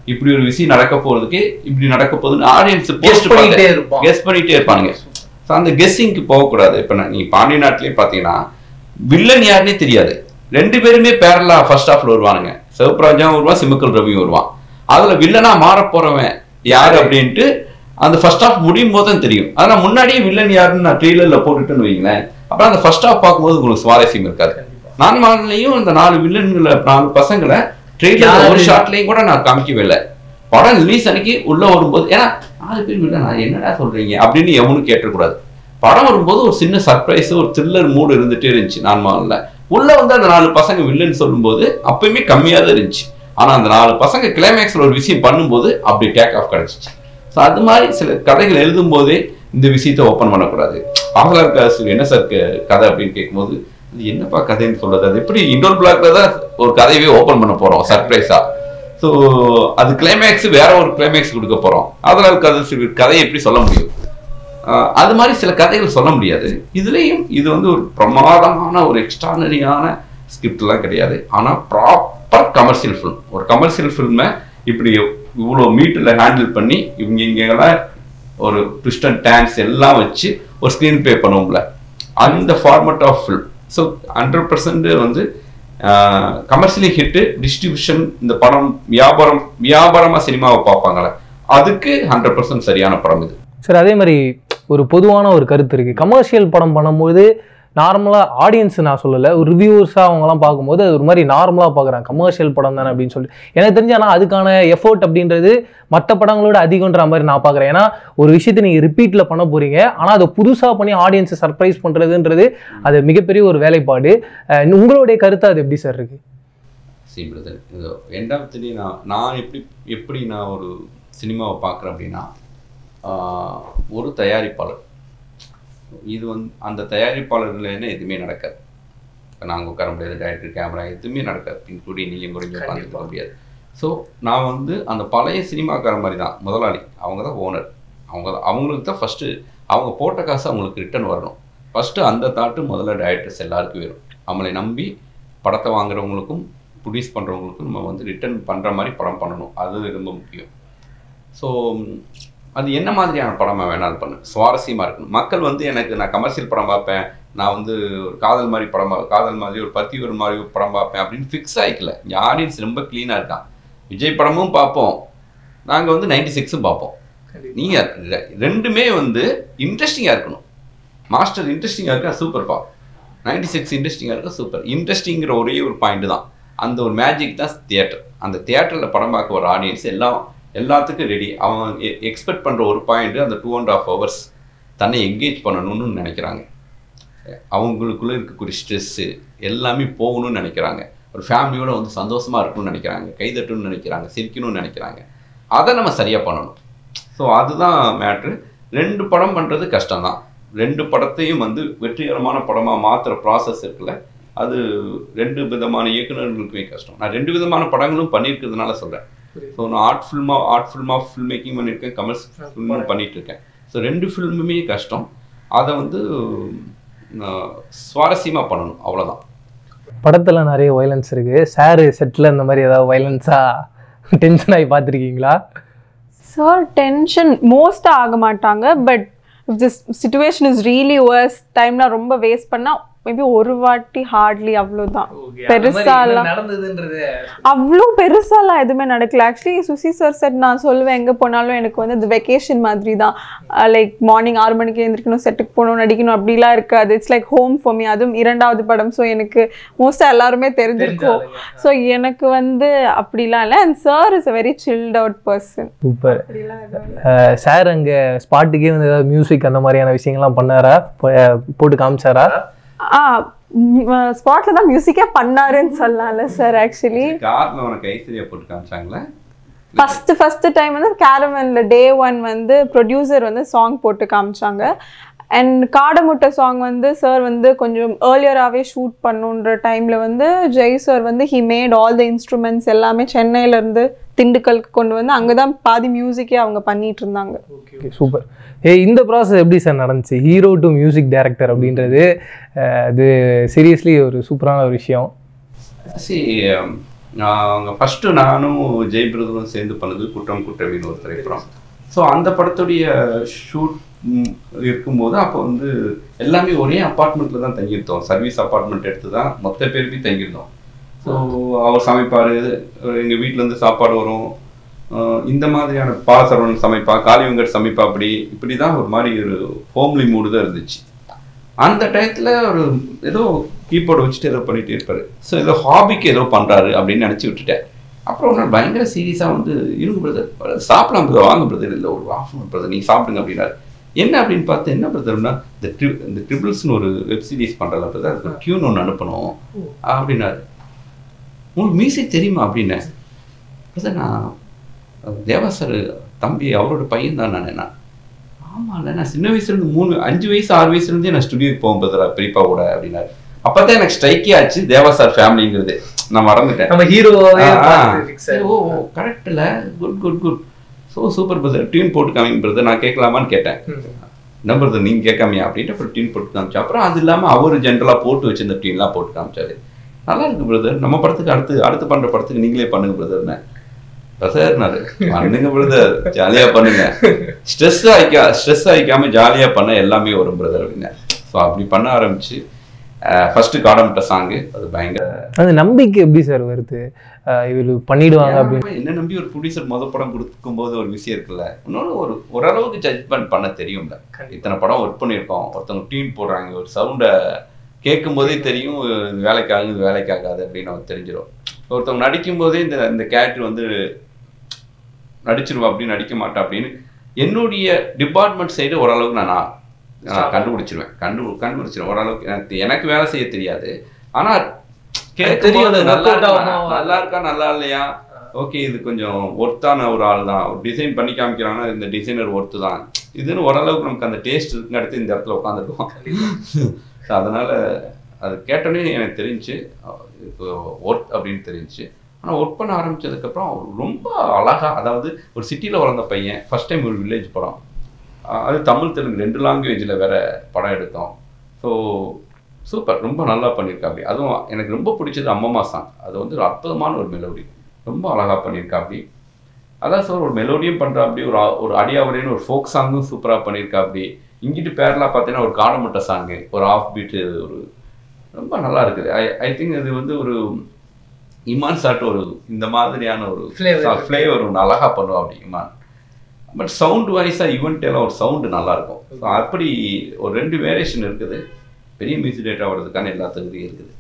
இப்படி ஒரு விஷயம் நடக்க போறதுக்கு இப்படி நடக்க போகுதுன்னு ஆடியன்ஸ் Guess பண்ணிட்டே இருப்பான். கெஸ் பண்ணிட்டே இருப்பானுங்க ஸோ அந்த கெஸ்ஸிங்க்கு போகக்கூடாது இப்போ நான் நீ பாண்டிய நாட்டிலே பார்த்தீங்கன்னா வில்லன் யாருன்னே தெரியாது ரெண்டு பேருமே பேரலா ஃபர்ஸ்ட் ஹாஃப்ல வருவானுங்க சிவப்ராஜாவும் வருவான் சிமுக்கல் ரவியும் வருவான் அதுல வில்லனா மாற போறவன் யாரு அப்படின்ட்டு அந்த ஃபர்ஸ்ட் ஹாஃப் முடியும் போது தான் தெரியும் ஆனா முன்னாடியே வில்லன் யாருன்னு நான் ட்ரெய்லர்ல போட்டுட்டுன்னு வைங்களேன் அப்புறம் அந்த ஃபர்ஸ்ட் ஹாஃப் பார்க்கும்போது உங்களுக்கு சுவாரஸ்யம் இருக்காது நான் மாடலையும் இந்த நாலு வில்லன்களை நாலு பசங்களை ட்ரெய்லர் ஒரு ஷாட்லையும் கூட நான் காமிக்கவே இல்லை படம் ரிலீஸ் அன்னைக்கு உள்ள வரும்போது ஏன்னா நாலு பேர் வில்லனா என்னடா சொல்றீங்க அப்படின்னு எவனும் கேட்டக்கூடாது படம் வரும்போது ஒரு சின்ன சர்ப்ரைஸ் ஒரு த்ரில்லர் மூடு இருந்துட்டே இருந்துச்சு நான் மாடல உள்ள வந்து அந்த நாலு பசங்க வில்லன் சொல்லும்போது அப்பயுமே கம்மியாக தான் இருந்துச்சு ஆனா அந்த நாலு பசங்க கிளைமேக்ஸ்ல ஒரு விஷயம் பண்ணும்போது அப்படி டேக் ஆஃப் கிடைச்சிச்சு ஸோ அது மாதிரி சில கதைகள் எழுதும் போதே இந்த விஷயத்தை ஓப்பன் பண்ணக்கூடாது பாசலர் காசு என்ன சார் க- கதை அப்படின்னு கேட்கும்போது இது என்னப்பா கதைன்னு சொல்றது அது எப்படி இண்டோர் பிளாக்ல தான் ஒரு கதையவே ஓப்பன் பண்ண போறோம் சர்ப்ரைஸா ஸோ அது கிளைமேக்ஸ் வேற ஒரு கிளைமேக்ஸ் கொடுக்க போறோம் அதில் கதை சில கதையை எப்படி சொல்ல முடியும் ஆஹ் அது மாதிரி சில கதைகள் சொல்ல முடியாது இதுலேயும் இது வந்து ஒரு பிரமாதமான ஒரு எக்ஸ்ட்ரானரியான ஸ்கிரிப்ட்லாம் கிடையாது ஆனால் ப்ராப்பர் கமர்ஷியல் ஃபிலிம் ஒரு கமர்ஷியல் ஃபில்மை இப்படி இவ்வளோ மீட்டில் ஹேண்டில் பண்ணி இவங்க இங்கெல்லாம் ஒரு ட்விஸ்ட் அண்ட் டான்ஸ் எல்லாம் வச்சு ஒரு ஸ்க்ரீன் ப்ளே பண்ணுவோம்ல அந்த format of film so hundred percent வந்து கமர்ஷியலி ஹிட்டு டிஸ்ட்ரிபியூஷன் இந்த படம் வியாபாரம் வியாபாரமாக சினிமாவை பார்ப்பாங்களே அதுக்கு ஹண்ட்ரட் பர்சன்ட் சரியான படம் இது சார் அதே மாதிரி ஒரு பொதுவான ஒரு கருத்து இருக்கு கமர்ஷியல் படம் பண்ணும்போது நார்மலாக ஆடியன்ஸ் நான் சொல்லலை ஒரு ரிவ்யூவர்ஸாக அவங்கலாம் பார்க்கும்போது அது ஒரு மாதிரி நார்மலாக பார்க்குறாங்க கமர்ஷியல் படம் தானே அப்படின்னு சொல்லி எனக்கு தெரிஞ்சு ஆனால் அதுக்கான எஃபோர்ட் அப்படின்றது மற்ற படங்களோட அதிகன்ற மாதிரி நான் பார்க்குறேன் ஏன்னா ஒரு விஷயத்தை நீங்கள் ரிப்பீட்டில் பண்ண போகிறீங்க ஆனால் அதை புதுசாக பண்ணி ஆடியன்ஸை சர்ப்ரைஸ் பண்ணுறதுன்றது அது மிகப்பெரிய ஒரு வேலைப்பாடு அஹ் உங்களுடைய கருத்து அது எப்படி சார் இருக்கு சி பிரதர் இது எண்ட் ஆஃப் தி நான் நான் எப்படி எப்படி நான் ஒரு சினிமாவை பார்க்குறேன் அப்படின்னா ஆஹ், ஒரு தயாரிப்பாளர் இது வந்து அந்த தயாரிப்பாளர் இல்லைன்னா எதுவுமே நடக்காது இப்போ நாங்கள் உட்கார முடியாது டைரக்டர் கேமரா எதுவுமே நடக்காது இன்க்ளூடிங் நீங்கள் கூட இங்கே உட்காந்துருக்க முடியாது ஸோ நான் வந்து அந்த பழைய சினிமாக்கார மாதிரி தான் முதலாளி அவங்க தான் ஓனர் அவங்க தான் அவங்களுக்கு தான் ஃபஸ்ட்டு அவங்க போட்ட காசு அவங்களுக்கு ரிட்டர்ன் வரணும் ஃபஸ்ட்டு அந்த தாட்டு முதல்ல டைரக்டர்ஸ் எல்லாருக்கும் வரும் நம்மளை நம்பி படத்தை வாங்குறவங்களுக்கும் ப்ரொடியூஸ் பண்ணுறவங்களுக்கும் நம்ம வந்து ரிட்டர்ன் பண்ணுற மாதிரி படம் பண்ணணும் அது ரொம்ப முக்கியம் ஸோ அது என்ன மாதிரியான படமாக வேணாலும் பண்ணு சுவாரஸ்யமாக இருக்கணும் மக்கள் வந்து எனக்கு நான் கமர்ஷியல் படம் பார்ப்பேன் நான் வந்து ஒரு காதல் மாதிரி படம் பா- காதல் மாதிரி ஒரு பத்தி ஒரு மாதிரி ஒரு படம் பார்ப்பேன் அப்படின்னு ஃபிக்ஸ் ஆகிக்கல இங்கே ஆடியன்ஸ் ரொம்ப க்ளீனாக இருக்கான் விஜய் படமும் பார்ப்போம் நாங்கள் வந்து நைன்டி சிக்ஸும் பார்ப்போம் நீங்கள் ரெண்டுமே வந்து இன்ட்ரெஸ்டிங்காக இருக்கணும் மாஸ்டர் இன்ட்ரெஸ்டிங்காக இருக்கா சூப்பர்ப்பா நைன்டி சிக்ஸ் இன்ட்ரெஸ்டிங்காக இருக்கா சூப்பர் இன்ட்ரெஸ்டிங்கிற ஒரே ஒரு பாயிண்ட் தான் அந்த ஒரு மேஜிக் தான் தியேட்டர் அந்த தியேட்டரில் படம் பார்க்க ஒரு ஆடியன்ஸ் எல்லாம் எல்லாத்துக்கும் ரெடி அவன் எக்ஸ்பெக்ட் பண்ணுற ஒரு பாயிண்ட் அந்த டூ அண்ட் ஆஃப் ஹவர்ஸ் தன்னை என்கேஜ் பண்ணணும்னு நினைக்கிறாங்க அவங்களுக்குள்ள இருக்கக்கூடிய ஸ்ட்ரெஸ்ஸு எல்லாமே போகணும்னு நினைக்கிறாங்க ஒரு ஃபேமிலியோட வந்து சந்தோஷமா இருக்கணும்னு நினைக்கிறாங்க கைதட்டணும்னு நினைக்கிறாங்க சிரிக்கணும்னு நினைக்கிறாங்க அதை நம்ம சரியாக பண்ணணும் ஸோ அதுதான் மேட்ரு ரெண்டு படம் பண்ணுறது கஷ்டம்தான் ரெண்டு படத்தையும் வந்து வெற்றிகரமான படமாக மாற்றுற ப்ராசஸ் இருக்குல்ல அது ரெண்டு விதமான இயக்குனர்களுக்குமே கஷ்டம் நான் ரெண்டு விதமான படங்களும் பண்ணியிருக்கிறதுனால சொல்கிறேன் ஸோ நான் ஆர்ட் ஃபில்மாக ஆர்ட் ஃபில்மாக ஃபில்ம் மேக்கிங் பண்ணியிருக்கேன் கமர்ஷியல் ஃபில்மும் பண்ணிட்டு இருக்கேன் ஸோ ரெண்டு ஃபில்முமே கஷ்டம் அதை வந்து சுவாரஸ்யமாக பண்ணணும் அவ்வளோதான் படத்துல நிறைய வயலன்ஸ் இருக்கு சார் செட்டில் இந்த மாதிரி ஏதாவது வயலன்ஸாக டென்ஷன் ஆகி பார்த்துருக்கீங்களா சார் டென்ஷன் மோஸ்ட் ஆக மாட்டாங்க but if this situation is really worse டைம்லாம் ரொம்ப வேஸ்ட் பண்ணா மேபி ஒரு வாட்டி ஹார்ட்லி அவ்வளோதான் பெருசாலாம் நடந்ததுன்றது அவ்வளோ பெருசாலாம் எதுவுமே நடக்கல ஆக்சுவலி சுசி சார் செட் நான் சொல்லுவேன் எங்கே போனாலும் எனக்கு வந்து இந்த வெக்கேஷன் மாதிரி தான் லைக் மார்னிங் ஆறு மணிக்கு எழுந்திரிக்கணும் செட்டுக்கு போகணும் நடிக்கணும் அப்படிலாம் இருக்காது it's like home for me அதுவும் இரண்டாவது படம் ஸோ எனக்கு மோஸ்ட்டாக எல்லாருமே தெரிஞ்சிருக்கும் ஸோ எனக்கு வந்து அப்படிலாம் இல்லை and sir is a very chilled out person super sir அங்க ஸ்பாட்டுக்கே வந்து ஏதாவது மியூசிக் அந்த மாதிரியான விஷயங்கள்லாம் பண்ணாரா போ- போட்டு காமிச்சாரா ஆ ஸ்பாட்ல தான் மியூசிக்கே பண்ணாருன்னு சொல்லலாம்ல சார் ஆக்சுவலி காரில் உனக்கு ஐஸ்வர்யா போட்டு காமிச்சாங்களே ஃபர்ஸ்ட் ஃபர்ஸ்ட் டைம் வந்து கேரவன்ல டே ஒன் வந்து ப்ரொடியூசர் வந்து சாங் போட்டு காமிச்சாங்க அண்ட் காடமுட்டை சாங் வந்து சார் வந்து கொஞ்சம் ஏர்லியராகவே ஷூட் பண்ணுன்ற டைமில் வந்து ஜெய் சார் வந்து he made all the instruments எல்லாமே சென்னையில இருந்து திண்டுக்கலுக்கு கொண்டு வந்து அங்கே தான் பாதி மியூசிக்கே அவங்க பண்ணிட்டு இருந்தாங்க ஓகே சூப்பர் ஏ இந்த ப்ராசஸ் எப்படி சார் நடந்துச்சு ஹீரோ டு மியூசிக் டைரக்டர் அப்படின்றது அஹ், அது சீரியஸ்லி ஒரு சூப்பரான ஒரு விஷயம் சி அவங்க ஃபஸ்ட்டு நானும் ஜெய் பிரதரும் சேர்ந்து பண்ணது குற்றம் குற்றவின்னு ஒரு திரைப்படம் ஸோ அந்த படத்துடைய ஷூட் இருக்கும்போது அப்போ வந்து எல்லாமே ஒரே அப்பார்ட்மெண்ட்டில் தான் தங்கியிருந்தோம் சர்வீஸ் அப்பார்ட்மெண்ட் எடுத்து தான் மொத்த பேருமே தங்கியிருந்தோம் ஸோ அவர் சமைப்பார் எங்கள் வீட்டிலேருந்து சாப்பாடு வரும் அஹ் இந்த மாதிரியான பாலசரவணன் சமைப்பா காளிவங்கர் சமைப்பா அப்படி இப்படி தான் ஒரு மாதிரி ஒரு ஹோம்லி மூடு தான் இருந்துச்சு அந்த டயத்தில் ஒரு ஏதோ கீபோர்டு வச்சுட்டு ஏதோ பண்ணிட்டு இருப்பாரு ஸோ ஏதோ ஹாபிக்கு ஏதோ பண்ணுறாரு அப்படின்னு நினச்சி விட்டுட்டேன் அப்புறம் ஒரு நாள் பயங்கர சீரியஸாக வந்து இருங்க பிரதர் சாப்பிடலாம் பிரதர் வாங்க பிரதர் இல்லை ஒரு ஆஃப் பிரதர் நீங்கள் சாப்பிடுங்க அப்படின்னாரு என்ன அப்படின்னு பார்த்து என்ன பிரதர்னா இந்த ட்ரி இந்த ட்ரிபிள்ஸ்னு ஒரு வெப் சீரிஸ் பண்ணுறல பிரதர் அதுக்கு டியூன் ஒன்று அனுப்பணும் அப்படின்னாரு உங்களுக்கு மியூசிக் தெரியுமா அப்படின்னேன் பிரதர் நான் தேவா சார் தம்பி அவரோட பையன் தான் நான் நான் ஆமாம்ல நான் சின்ன வயசுல இருந்து மூணு அஞ்சு வயசு ஆறு வயசுல இருந்தே நான் ஸ்டுடியோக்கு போகும் பிரதரா பெரியப்பா கூட அப்படின்னாரு அப்பதான் எனக்கு ஸ்ட்ரைக்கே ஆச்சு தேவா சார் ஃபேமிலிங்கிறது நான் மறந்துட்டேன் நம்ம ஹீரோவே சரி, ஓ கரெக்ட்ல good good good so super brother tune போட்டு காமிங்க பிரதர் நான் கேட்கலாமான்னு கேட்டேன் என்ன பிரதர் நீங்க கேட்காமையா அப்படின்ட்டு அப்புறம் டியூன் போட்டு காமிச்சா அப்புறம் அது இல்லாம அவர் ஜென்ரலா போட்டு வச்சிருந்த டியூன்லாம் போட்டு காமிச்சாரு நல்லா இருக்கு பிரதர் நம்ம படத்துக்கு அடுத்து அடுத்து பண்ற படத்துக்கு நீங்களே பண்ணுங்க பிரதர்னு பிரதர்னாரு பண்ணுங்க பிரதர் ஜாலியா பண்ணுங்க ஸ்ட்ரெஸ் ஆயிக்கா ஸ்ட்ரெஸ் ஆயிக்காம ஜாலியா பண்ண எல்லாமே வரும் பிரதர் அப்படிங்க ஸோ அப்படி பண்ண ஆரம்பிச்சு ஃபர்ஸ்ட் காடமிட்ட சாங்கு அது பயங்கர அந்த நம்பிக்கை எப்படி சார் வருது அஹ் இவரு பண்ணிடுவாங்க அப்படின்னு ஏன்னா, என்ன நம்பி ஒரு ப்ரொடியூசர் முத படம் கொடுக்கும் போது ஒரு விஷயம் இருக்குல்ல இன்னொன்று ஒரு ஓரளவுக்கு ஜட்ஜ்மெண்ட் பண்ண தெரியும்ல இத்தனை படம் ஒர்க் பண்ணியிருக்கோம் ஒருத்தவங்க டியூன் போடுறாங்க ஒரு சவுண்டை கேட்கும் போதே தெரியும் இது வேலைக்கு ஆகுது இது வேலைக்கு ஆகாது அப்படின்னு நமக்கு தெரிஞ்சிடும் ஒருத்தவங்க நடிக்கும் போதே இந்த இந்த கேரக்டர் வந்து நடிச்சிருவா அப்படின்னு நடிக்க மாட்டா அப்படின்னு என்னுடைய டிபார்ட்மெண்ட் சைடு ஓரளவுக்கு நான் நான் நான் கண்டுபிடிச்சிருவேன் கண்டு கண்டுபிடிச்சிருவேன் ஓரளவுக்கு எனக்கு எனக்கு வேலை செய்ய தெரியாது ஆனா கேட்கும் தெரியும், போது அது நல்லா workout இருக்கா ஆகுமா? நல்லா இருக்கா நல்லா இல்லையா ஓகே இது கொஞ்சம் ஒர்த்தான ஒரு ஆள் தான் ஒரு டிசைன் பண்ணி காமிக்கிறாங்கன்னா இந்த டிசைனர் ஒர்த்து தான் இதுன்னு ஓரளவுக்கு நமக்கு அந்த டேஸ்ட் இருக்குன்னு அடுத்து இந்த இடத்துல உட்காந்துருக்கோம் ஸோ அதனால அது கேட்டோன்னே எனக்கு தெரிஞ்சு இப்போ ஒர்க் அப்படின்னு தெரிஞ்சு ஆனால் ஒர்க் பண்ண ஆரம்பிச்சதுக்கப்புறம் ரொம்ப அழகா அதாவது ஒரு சிட்டியில் வளர்ந்த பையன் ஃபர்ஸ்ட் டைம் ஒரு வில்லேஜ் படம் அஹ் அது தமிழ் தெலுங்கு ரெண்டு லாங்குவேஜில் வேற படம் எடுத்தோம் ஸோ சூப்பர் ரொம்ப நல்லா பண்ணியிருக்காப்படி அதுவும் எனக்கு ரொம்ப பிடிச்சது அம்மம்மா சாங் அது வந்து ஒரு அற்புதமான ஒரு மெலோடி ரொம்ப அழகா பண்ணியிருக்காப்படி அதான் சார் ஒரு மெலோடியும் பண்ணுறாப்படி ஒரு ஆ- ஒரு அடியாவரேன்னு ஒரு ஃபோக் சாங்கும் சூப்பராக பண்ணியிருக்காப்படி இங்கிட்டு பேர்லாம் பார்த்தீங்கன்னா ஒரு காடமுட்டை சாங்கு ஒரு ஆஃப் பீட்டு ஒரு ரொம்ப நல்லா இருக்குது ஐ ஐ திங்க் இது வந்து ஒரு இமான் சாட் ஒரு இந்த மாதிரியான ஒரு Flavor. ஃப்ளேவர் ஒன்று அழகா பண்ணுவா அப்படி இமான் பட் சவுண்ட் வைஸாக ஈவெண்ட் எல்லாம் ஒரு சவுண்டு நல்லா இருக்கும் ஸோ அப்படி ஒரு ரெண்டு வேரியேஷன் இருக்குது பெரிய மியூசிக் டேட்டா வர்றதுக்கான எல்லா தகுதியும் இருக்குது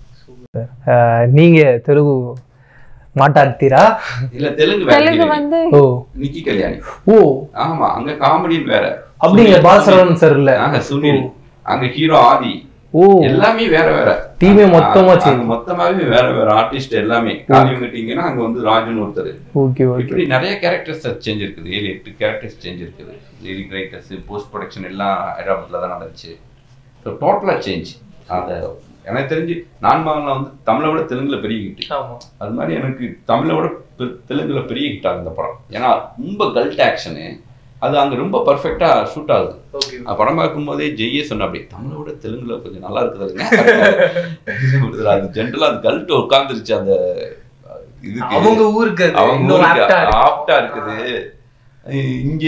அஹ் நீங்க தெலுங்கு மாட்டாடுத்தீரா இல்ல தெலுங்கு தெலுங்கு வேற வந்து ஓ நிக்கி கல்யாணி ஓ ஆமா அங்க காமெடின்னு வேற அப்படிங்க பாலசரவணன் சார் இல்ல ஆஹ் சுனில் அங்க ஹீரோ ஆதி ஓ எல்லாமே வேற வேற Team ஏ மொத்தமா அங்க change. மொத்தமாவே வேற வேற ஆர்டிஸ்ட் எல்லாமே காலிவங்கட்டிங்கன்னா அங்க வந்து ராஜுன்னு ஒருத்தர் ஓகே ஓகே இப்படி நிறைய கேரக்டர்ஸ் சேஞ்ச் இருக்குது ஏழு எட்டு கேரக்டர்ஸ் சேஞ்ச் இருக்குது லிரிக் ரைட்டர்ஸ் போஸ்ட் ப்ரொடக்ஷன் எல்லாம் ஹைதராபாத்ல தான் நடந்துச்சு ஸோ டோட்டலாக சேஞ்ச் அதை எனக்கு தெரிஞ்சு நான் மகன்ல வந்து தமிழை விட தெலுங்குல பெரிய ஹிட் ஆமா அது மாதிரி எனக்கு தமிழை விட பெ- தெலுங்குல பெரிய ஹிட் ஆகுது இந்த படம் ஏன்னா ரொம்ப கல்ட் ஆக்ஷனு அது அங்க ரொம்ப பர்ஃபெக்டா ஷூட் ஆகுது ஓகே அது படம் பார்க்கும்போதே ஜெய்யே சொன்ன அப்படி தமிழை விட தெலுங்குல கொஞ்சம் நல்லா இருக்குது அது ஜென்ரலா அது கல்ட் உட்காந்துருச்சு அந்த இதுக்கு அவங்க ஊருக்கு அது அவங்க இன்னும் ஊருக்கு apt ஆ இருக்கு. ஆப்டா இருக்குது இங்க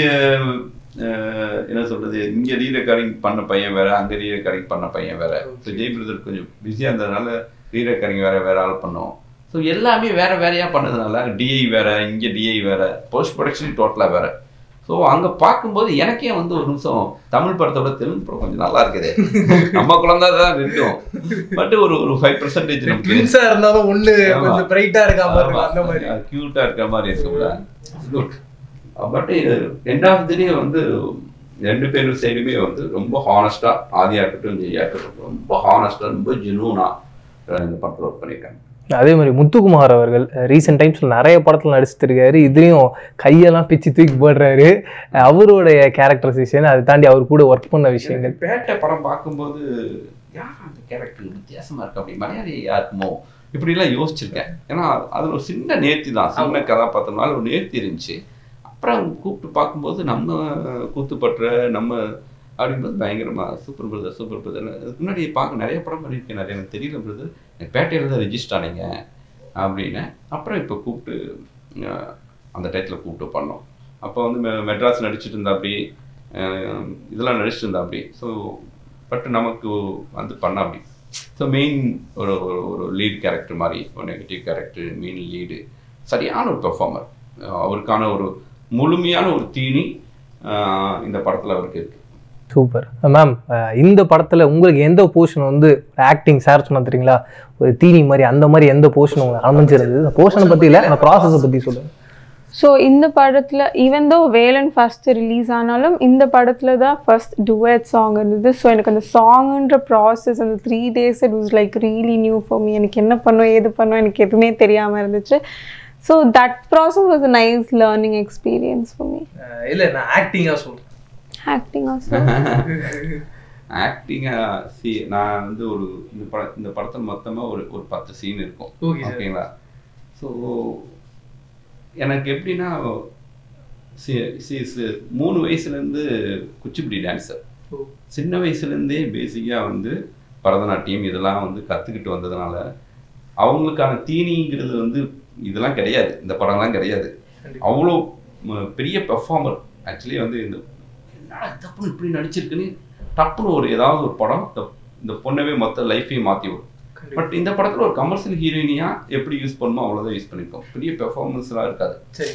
அஹ், என்ன சொல்றது இங்க ரீ ரெக்கார்டிங் பண்ண பையன் வேற அங்க ரீ ரெக்கார்டிங் பண்ண பையன் வேற ஸோ ஜெய் பிரதர் கொஞ்சம் பிஸியா இருந்ததுனால ரீ ரெக்கார்டிங் வேற வேற ஆள் பண்ணோம் ஸோ எல்லாமே வேற வேறையா பண்ணதுனால டிஐ வேற இங்க டிஐ வேற போஸ்ட் ப்ரொடக்ஷன் டோட்டலா வேற ஸோ அங்க பார்க்கும்போது எனக்கே வந்து ஒரு நிமிஷம் தமிழ் படத்தோட தெலுங்கு படம் கொஞ்சம் நல்லா இருக்குது நம்ம குழந்தை தான் ரெண்டும் பட் ஒரு ஒரு ஃபைவ் பர்சன்டேஜ் நமக்கு ட்வின்ஸா இருந்தாலும் ஒண்ணு ஆமா. கொஞ்சம் பிரைட்டா இருக்கா பாருங்க அந்த மாதிரி கியூட்டா இருக்கிற மாதிரி இருக்கும்ல குட் பட் ரெண்டாவதுலேயே வந்து ரெண்டு பேரும் சைடுமே வந்து ரொம்ப ஹானஸ்டா ஆதியா இருக்கட்டும் ஜெய்யா இருக்கட்டும் ரொம்ப ஹானஸ்டா ரொம்ப ஜெனூனா இந்த படத்தில் ஒர்க் பண்ணியிருக்காங்க அதே மாதிரி முத்துக்குமார் அவர்கள் ரீசெண்ட் டைம்ஸ்ல நிறைய படத்துல நடிச்சிருக்காரு இதுலயும் கையெல்லாம் பிச்சு தூக்கி போடுறாரு அவருடைய கேரக்டரைசேஷன் அதை தாண்டி அவர் கூட ஒர்க் பண்ண விஷயங்கள் பேட்டை படம் பார்க்கும்போது யார் அந்த கேரக்டர் வித்தியாசமா இருக்கு அப்படி மலையாளி யாருக்குமோ இப்படிலாம் யோசிச்சிருக்கேன் ஏன்னா அதுல ஒரு சின்ன நேர்த்தி தான் சின்ன கதாபாத்திரம்னால ஒரு நேர்த்தி இருந்துச்சு அப்புறம் கூப்பிட்டு பார்க்கும்போது நம்ம கூத்துப்பற்ற நம்ம அப்படிங்கும்போது பயங்கரமா சூப்பர் பிரதர் சூப்பர் பிரதர் அதுக்கு முன்னாடி பார்க்க நிறைய படம் பண்ணியிருக்கேன் நிறைய எனக்கு தெரியல பிரதர் எனக்கு பேட்டையில தான் ரெஜிஸ்டர் ஆனீங்க அப்படின்னு அப்புறம் இப்போ கூப்பிட்டு அஹ், அந்த டயத்தில் கூப்பிட்டு பண்ணோம் அப்போ வந்து மெ- மெட்ராஸ் நடிச்சிட்டு இருந்தா அப்படி அஹ், இதெல்லாம் நடிச்சிட்டு இருந்தா அப்படி ஸோ பட் நமக்கு வந்து பண்ண அப்படி ஸோ மெயின் ஒரு ஒரு- ஒரு லீட் கேரக்டர் மாதிரி ஒரு நெகட்டிவ் கேரக்டர் மெயின் லீடு சரியான ஒரு பெர்ஃபார்மர் அவருக்கான ஒரு முழுமையான ஒரு தீனி அஹ், இந்த படத்தில் அவருக்கு இருக்கு சூப்பர் மேம் இந்த படத்துல உங்களுக்கு எந்த போர்ஷன் வந்து ஆக்டிங் சார் சொன்னா தெரியுங்களா ஒரு தீனி மாதிரி அந்த மாதிரி எந்த போர்ஷன் உங்களுக்கு அமைஞ்சிருந்தது போர்ஷனை பத்தி இல்ல அந்த ப்ராசஸை பத்தி சொல்லுங்க ஸோ இந்த படத்தில் even though Velan first release ஆனாலும் இந்த படத்தில் தான் ஃபர்ஸ்ட் டுவெட் சாங் இருந்தது ஸோ எனக்கு அந்த சாங்குன்ற ப்ராசஸ் அந்த three days it was like really new for me எனக்கு என்ன பண்ணும் ஏது பண்ணும் எனக்கு எதுவுமே தெரியாமல் இருந்துச்சு so that process was a nice learning experience for me இல்ல நான் ஆக்டிங்கா சொல்றேன் ஆக்டிங் ஆல்சோ ஆக்டிங்காக சி நான் வந்து ஒரு இந்த பட இந்த படத்தில் மொத்தமாக ஒரு ஒரு பத்து சீன் இருக்கும் Okay, sir. ஓகேங்களா ஸோ எனக்கு எப்படின்னா சி சி சி- மூணு வயசுலேருந்து குச்சிப்புடி டான்ஸர் சின்ன வயசுலேருந்தே பேசிக்காக வந்து பரதநாட்டியம் இதெல்லாம் வந்து கற்றுக்கிட்டு வந்ததுனால அவங்களுக்கான தீனிங்கிறது வந்து இதெல்லாம் கிடையாது இந்த படம்லாம் கிடையாது அவ்வளோ ம- பெரிய பெர்ஃபார்மர் ஆக்சுவலி வந்து இந்த என்னடா தப்புன்னு இப்படி நடிச்சிருக்குன்னு டப்புன்னு ஒரு ஏதாவது ஒரு படம் இந்த இந்த பொண்ணவே மொத்த லைஃபையும் மாற்றி விடும் பட் இந்த படத்தில் ஒரு கமர்ஷியல் ஹீரோயினியாக எப்படி யூஸ் பண்ணுமோ அவ்வளோதான் யூஸ் பண்ணியிருக்கோம் பெரிய பெர்ஃபார்மன்ஸ்லாம் இருக்காது சரி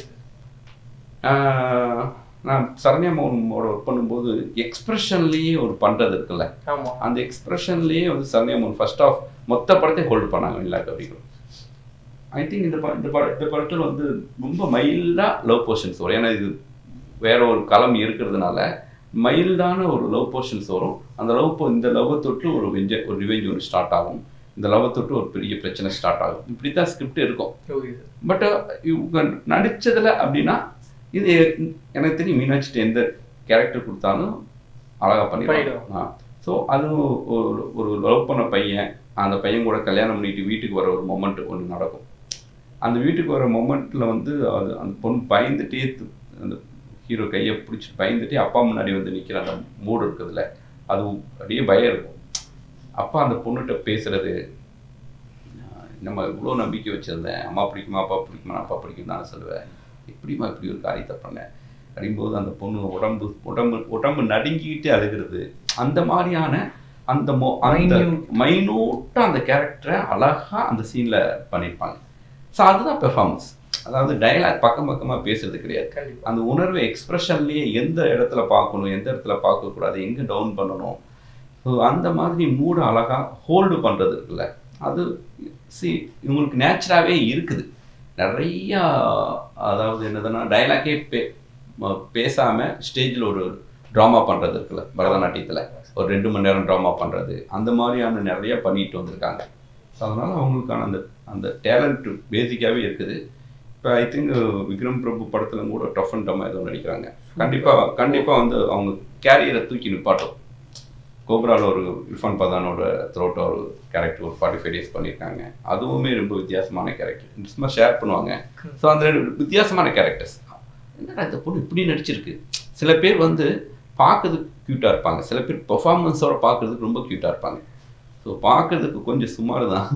ஆஹ் நான் சரண்யா மோகனோட ஒர்க் பண்ணும்போது எக்ஸ்பிரஷன்லேயே ஒரு பண்ணுறது இருக்குல்ல ஆமா அந்த எக்ஸ்பிரஷன்லேயே வந்து சரண்யா மோகன் ஃபர்ஸ்ட் ஆஃப் மொத்த படத்தையும் ஹோல்டு பண்ணாங்க எல்லா கவிகளும் ஐ திங்க் இந்த ப இந்த பட இந்த படத்தில் வந்து ரொம்ப மைல்டாக லவ் போர்ஷன்ஸ் வரும் ஏன்னா இது வேற ஒரு களம் இருக்கிறதுனால மைல்டான ஒரு லவ் போர்ஷன்ஸ் வரும் அந்த லவ் இந்த லவ்வை தொட்டு ஒரு வெஞ்ச ஒரு ரிவெஞ்ச் ஒன்று ஸ்டார்ட் ஆகும் இந்த லவ்வை தொட்டு ஒரு பெரிய பிரச்சனை ஸ்டார்ட் ஆகும் இப்படி தான் ஸ்கிரிப்ட் இருக்கும் பட் இவங்க நடிச்சதுல அப்படின்னா இது எனக்கு தெரியும் மீனாட்சிட்டு எந்த கேரக்டர் கொடுத்தாலும் அழகா பண்ணிடுவாங்க ஸோ அது ஒரு ஒரு லவ் பண்ண பையன் அந்த பையன் கூட கல்யாணம் பண்ணிட்டு வீட்டுக்கு வர ஒரு மொமெண்ட் ஒன்று நடக்கும் அந்த வீட்டுக்கு வர மொமெண்ட்டில் வந்து அது அந்த பொண்ணு பயந்துட்டே து- அந்த ஹீரோ கையை பிடிச்சிட்டு பயந்துட்டே அப்பா முன்னாடி வந்து நிற்கிற அந்த மூடு இருக்குதுல்ல அது அப்படியே பயம் இருக்கும் அப்பா அந்த பொண்ணுகிட்ட பேசுறது நம்ம இவ்வளோ நம்பிக்கை வச்சுருந்தேன் அம்மா பிடிக்குமா அப்பா பிடிக்குமா அப்பா பிடிக்கும் நான் சொல்லுவேன் எப்படிம்மா இப்படி ஒரு காரியத்தை பண்ணேன் அப்படிங்கும்போது அந்த பொண்ணு உடம்பு உடம்பு உடம்பு நடுங்கிக்கிட்டே அழுகிறது அந்த மாதிரியான அந்த மோ அந்த மைனூட்டாக அந்த கேரக்டரை அழகாக அந்த சீனில் பண்ணியிருப்பாங்க ஸோ அதுதான் பெர்ஃபார்மன்ஸ் அதாவது டயலாக் பக்கம் பக்கமாக பேசுறது கிடையாது அந்த உணர்வை எக்ஸ்பிரஷன்லேயே எந்த இடத்துல பார்க்கணும் எந்த இடத்துல பார்க்கக்கூடாது எங்கே டவுன் பண்ணணும் ஸோ அந்த மாதிரி மூடு அழகாக ஹோல்டு பண்ணுறது இருக்குல்ல அது சி இவங்களுக்கு நேச்சுராகவே இருக்குது நிறையா அதாவது என்னதுன்னா டைலாக்கே பே ம- பேசாம ஸ்டேஜில் ஒரு ட்ராமா பண்ணுறது இருக்குல்ல பரதநாட்டியத்தில் ஒரு ரெண்டு மணி நேரம் ட்ராமா பண்ணுறது அந்த மாதிரியான நிறைய பண்ணிட்டு வந்திருக்காங்க ஸோ அதனால் அவங்களுக்கான அந்த அந்த டேலண்ட் பேசிக்காகவே இருக்குது இப்போ ஐ திங்க் விக்ரம் பிரபு படத்தில் கூட டஃப் அண்ட் டம்மா ஏதோ நடிக்கிறாங்க கண்டிப்பாக கண்டிப்பாக வந்து அவங்க கேரியரை தூக்கி நிப்பாட்டும் கோப்ராவில் ஒரு இர்ஃபான் பதானோட த்ரோட்டோ ஒரு கேரக்டர் ஒரு ஃபார்ட்டி ஃபைவ் டேஸ் பண்ணியிருக்காங்க அதுவுமே ரொம்ப வித்தியாசமான கேரக்டர் சும்மா ஷேர் பண்ணுவாங்க ஸோ அந்த ரெண்டு வித்தியாசமான கேரக்டர்ஸ் என்னடா இந்த பொண்ணு இப்படி நடிச்சிருக்கு சில பேர் வந்து பார்க்கறதுக்கு க்யூட்டாக இருப்பாங்க சில பேர் பெர்ஃபார்மன்ஸோட பார்க்கறதுக்கு ரொம்ப க்யூட்டாக இருப்பாங்க ஸோ பார்க்கறதுக்கு கொஞ்சம் சுமார் தான்